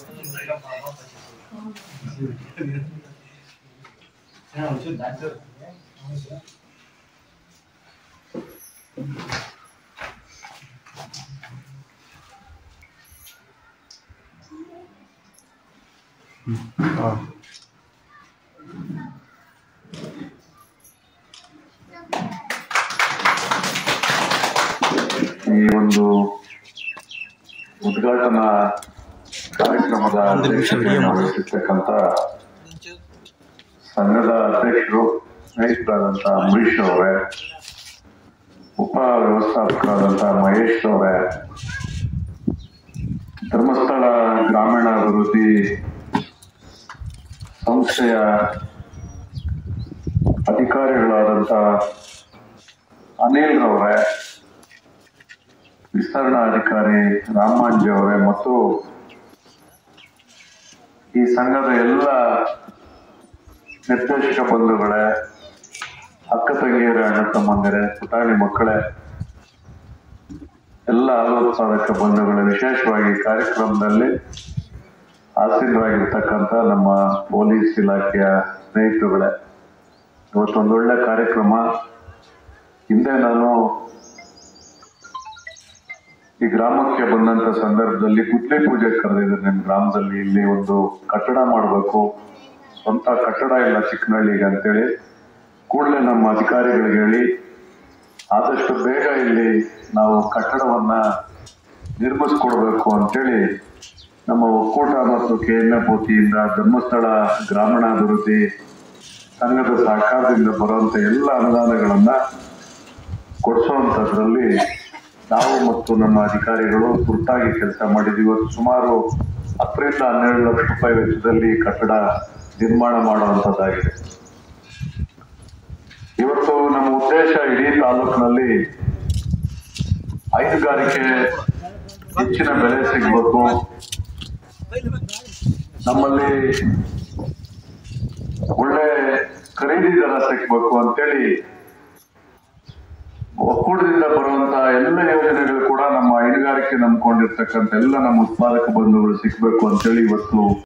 ಈ ಒಂದು ಉದ್ಘಾಟನಾ ಕಾರ್ಯಕ್ರಮದ ಅಧ್ಯಕ್ಷತೆಯನ್ನು ವಹಿಸಿರ್ತಕ್ಕಂಥ ಸಂಘದ ಅಧ್ಯಕ್ಷರು ಸ್ನೇಹಿತರಾದಂಥ ಅಂಬರೀಶ್ ಅವರೇ ಉಪ ವ್ಯವಸ್ಥಾಪಕರಾದಂಥ ಮಹೇಶ್ ಅವರೇ ಧರ್ಮಸ್ಥಳ ಗ್ರಾಮೀಣ ಅಭಿವೃದ್ಧಿ ಸಂಸ್ಥೆಯ ಅಧಿಕಾರಿಗಳಾದಂಥ ಅನಿಲ್ ರವರೇ ವಿಸ್ತರಣಾಧಿಕಾರಿ ರಾಮಾಂಜಿ ಅವರೇ ಮತ್ತು ಈ ಸಂಘದ ಎಲ್ಲ ನಿರ್ದೇಶಕ ಬಂಧುಗಳೇ ಅಕ್ಕ ತಂಗಿಯರೇ ಅಣ್ಣ ತಮ್ಮಂದಿರೇ ಪುಟಾಣಿ ಮಕ್ಕಳೇ ಎಲ್ಲ ಆಲೋತ್ಸಾದಕ ಬಂಧುಗಳೇ ವಿಶೇಷವಾಗಿ ಕಾರ್ಯಕ್ರಮದಲ್ಲಿ ಆಸೀನರಾಗಿರ್ತಕ್ಕಂಥ ನಮ್ಮ ಪೊಲೀಸ್ ಇಲಾಖೆಯ ಸ್ನೇಹಿತರುಗಳೇ ಇವತ್ತೊಂದು ಒಳ್ಳೆ ಕಾರ್ಯಕ್ರಮ ಹಿಂದೆ ನಾನು ಈ ಗ್ರಾಮಕ್ಕೆ ಬಂದಂತ ಸಂದರ್ಭದಲ್ಲಿ ಗುದ್ಲಿ ಪೂಜೆ ಕರೆದಿದ್ದಾರೆ ನಿಮ್ಮ ಗ್ರಾಮದಲ್ಲಿ ಇಲ್ಲಿ ಒಂದು ಕಟ್ಟಡ ಮಾಡಬೇಕು ಸ್ವಂತ ಕಟ್ಟಡ ಇಲ್ಲ ಚಿಕ್ಕನಹಳ್ಳಿಗೆ ಅಂತೇಳಿ ಕೂಡಲೇ ನಮ್ಮ ಅಧಿಕಾರಿಗಳಿಗೆ ಹೇಳಿ ಆದಷ್ಟು ಬೇಗ ಇಲ್ಲಿ ನಾವು ಕಟ್ಟಡವನ್ನ ನಿರ್ಮಿಸ್ಕೊಡ್ಬೇಕು ಅಂತೇಳಿ ನಮ್ಮ ಒಕ್ಕೂಟ ಮತ್ತು ಕೆ ಎನ್ ಎಫ್ ವತಿಯಿಂದ ಧರ್ಮಸ್ಥಳ ಗ್ರಾಮೀಣಾಭಿವೃದ್ಧಿ ಸಂಘದ ಸಹಕಾರದಿಂದ ಬರುವಂತ ಎಲ್ಲ ಅನುದಾನಗಳನ್ನ ಕೊಡಿಸುವಂತದ್ರಲ್ಲಿ ನಾವು ಮತ್ತು ನಮ್ಮ ಅಧಿಕಾರಿಗಳು ತುರ್ತಾಗಿ ಕೆಲಸ ಮಾಡಿದ್ವಿ ಇವತ್ತು ಸುಮಾರು ಹತ್ತರಿಂದ ಹನ್ನೆರಡು ಲಕ್ಷ ರೂಪಾಯಿ ವೆಚ್ಚದಲ್ಲಿ ಈ ಕಟ್ಟಡ ನಿರ್ಮಾಣ ಮಾಡುವಂತದ್ದಾಗಿದೆ ಇವತ್ತು ನಮ್ಮ ಉದ್ದೇಶ ಇಡೀ ತಾಲೂಕಿನಲ್ಲಿ ಹೈನುಗಾರಿಕೆ ಹೆಚ್ಚಿನ ಬೆಲೆ ಸಿಗಬೇಕು ನಮ್ಮಲ್ಲಿ ಒಳ್ಳೆ ಖರೀದಿ ದರ ಸಿಗ್ಬೇಕು ಅಂತೇಳಿ ಒಕ್ಕೂಟದಿಂದ ಬರುವಂತ ಎಲ್ಲ ಯೋಜನೆಗಳು ಕೂಡ ನಮ್ಮ ಹೈನುಗಾರಿಕೆ ನಂಬ್ಕೊಂಡಿರ್ತಕ್ಕಂಥ ಎಲ್ಲ ನಮ್ಮ ಉತ್ಪಾದಕ ಬಂಧುಗಳು ಸಿಗ್ಬೇಕು ಅಂತೇಳಿ ಇವತ್ತು